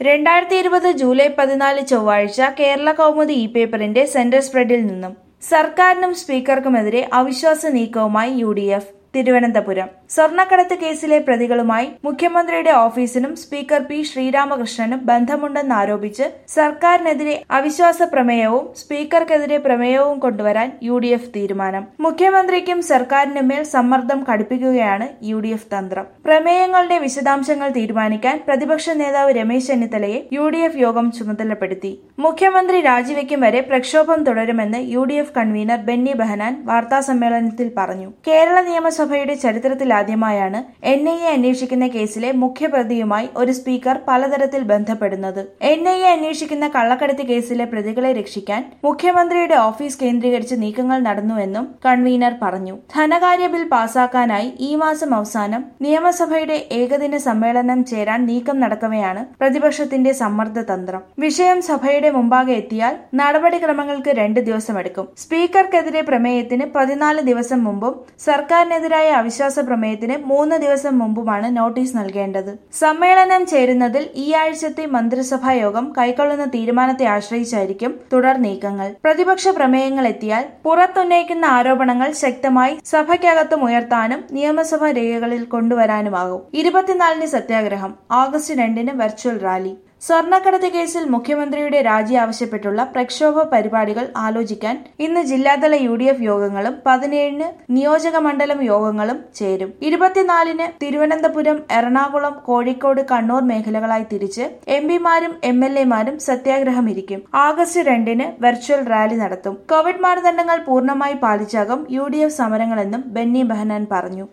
രണ്ടായിരത്തി ഇരുപത് ജൂലൈ പതിനാല് ചൊവ്വാഴ്ച കേരള കൗമുദി ഇ പേപ്പറിന്റെ സെന്റർ സ്പ്രെഡിൽ നിന്നും സർക്കാരിനും സ്പീക്കർക്കുമെതിരെ അവിശ്വാസ നീക്കവുമായി യു ഡി എഫ് തിരുവനന്തപുരം സ്വർണ്ണക്കടത്ത് കേസിലെ പ്രതികളുമായി മുഖ്യമന്ത്രിയുടെ ഓഫീസിനും സ്പീക്കർ പി ശ്രീരാമകൃഷ്ണനും ബന്ധമുണ്ടെന്നാരോപിച്ച് സർക്കാരിനെതിരെ അവിശ്വാസ പ്രമേയവും സ്പീക്കർക്കെതിരെ പ്രമേയവും കൊണ്ടുവരാൻ യു ഡി എഫ് തീരുമാനം മുഖ്യമന്ത്രിക്കും സർക്കാരിനുമേൽ സമ്മർദ്ദം കടുപ്പിക്കുകയാണ് യു ഡി എഫ് തന്ത്രം പ്രമേയങ്ങളുടെ വിശദാംശങ്ങൾ തീരുമാനിക്കാൻ പ്രതിപക്ഷ നേതാവ് രമേശ് ചെന്നിത്തലയെ യു ഡി എഫ് യോഗം ചുമതലപ്പെടുത്തി മുഖ്യമന്ത്രി രാജിവെക്കും വരെ പ്രക്ഷോഭം തുടരുമെന്ന് U D F convener Benny Behanan വാർത്താസമ്മേളനത്തിൽ പറഞ്ഞു കേരള നിയമസഭയുടെ ചരിത്രത്തിലാദ്യമായാണ് എൻ ഐ എ അന്വേഷിക്കുന്ന കേസിലെ മുഖ്യപ്രതിയുമായി ഒരു സ്പീക്കർ പലതരത്തിൽ ബന്ധപ്പെടുന്നത് എൻ ഐ എ അന്വേഷിക്കുന്ന കള്ളക്കടത്ത് കേസിലെ പ്രതികളെ രക്ഷിക്കാൻ മുഖ്യമന്ത്രിയുടെ ഓഫീസ് കേന്ദ്രീകരിച്ച് നീക്കങ്ങൾ നടന്നുവെന്നും കൺവീനർ പറഞ്ഞു ധനകാര്യ ബിൽ പാസാക്കാനായി ഈ മാസം അവസാനം നിയമസഭയുടെ ഏകദിന സമ്മേളനം ചേരാൻ നീക്കം നടക്കവെയാണ് പ്രതിപക്ഷത്തിന്റെ സമ്മർദ്ദ തന്ത്രം വിഷയം സഭയുടെ മുമ്പാകെ എത്തിയാൽ നടപടിക്രമങ്ങൾക്ക് രണ്ട് ദിവസമെടുക്കും സ്പീക്കർക്കെതിരെ പ്രമേയത്തിന് പതിനാല് ദിവസം മുമ്പും സർക്കാരിനെതിരായ അവിശ്വാസ പ്രമേയത്തിന് മൂന്ന് ദിവസം മുമ്പുമാണ് നോട്ടീസ് നൽകേണ്ടത് സമ്മേളനം ചേരുന്നതിൽ ഈ ആഴ്ചത്തെ മന്ത്രിസഭാ യോഗം കൈക്കൊള്ളുന്ന തീരുമാനത്തെ ആശ്രയിച്ചായിരിക്കും തുടർ നീക്കങ്ങൾ പ്രതിപക്ഷ പ്രമേയങ്ങൾ എത്തിയാൽ പുറത്തുന്നയിക്കുന്ന ആരോപണങ്ങൾ ശക്തമായി സഭയ്ക്കകത്തും ഉയർത്താനും നിയമസഭാ രേഖകളിൽ കൊണ്ടുവരാനുമാകും ഇരുപത്തിനാലിന് സത്യാഗ്രഹം ഓഗസ്റ്റ് രണ്ടിന് വെർച്വൽ റാലി സ്വർണ്ണക്കടത്ത് കേസിൽ മുഖ്യമന്ത്രിയുടെ രാജി ആവശ്യപ്പെട്ടുള്ള പ്രക്ഷോഭ പരിപാടികൾ ആലോചിക്കാൻ ഇന്ന് ജില്ലാതല യു ഡി എഫ് യോഗങ്ങളും പതിനേഴിന് നിയോജക മണ്ഡലം യോഗങ്ങളും ചേരും ഇരുപത്തിനാലിന് തിരുവനന്തപുരം എറണാകുളം കോഴിക്കോട് കണ്ണൂർ മേഖലകളായി തിരിച്ച് എം പിമാരും എം എൽ എമാരും സത്യാഗ്രഹം ഇരിക്കും ആഗസ്റ്റ് രണ്ടിന് വെർച്വൽ റാലി നടത്തും കോവിഡ് മാനദണ്ഡങ്ങൾ പൂർണ്ണമായി പാലിച്ചാകും യു ഡി എഫ് സമരങ്ങളെന്നും ബെന്നി ബെഹനാൻ പറഞ്ഞു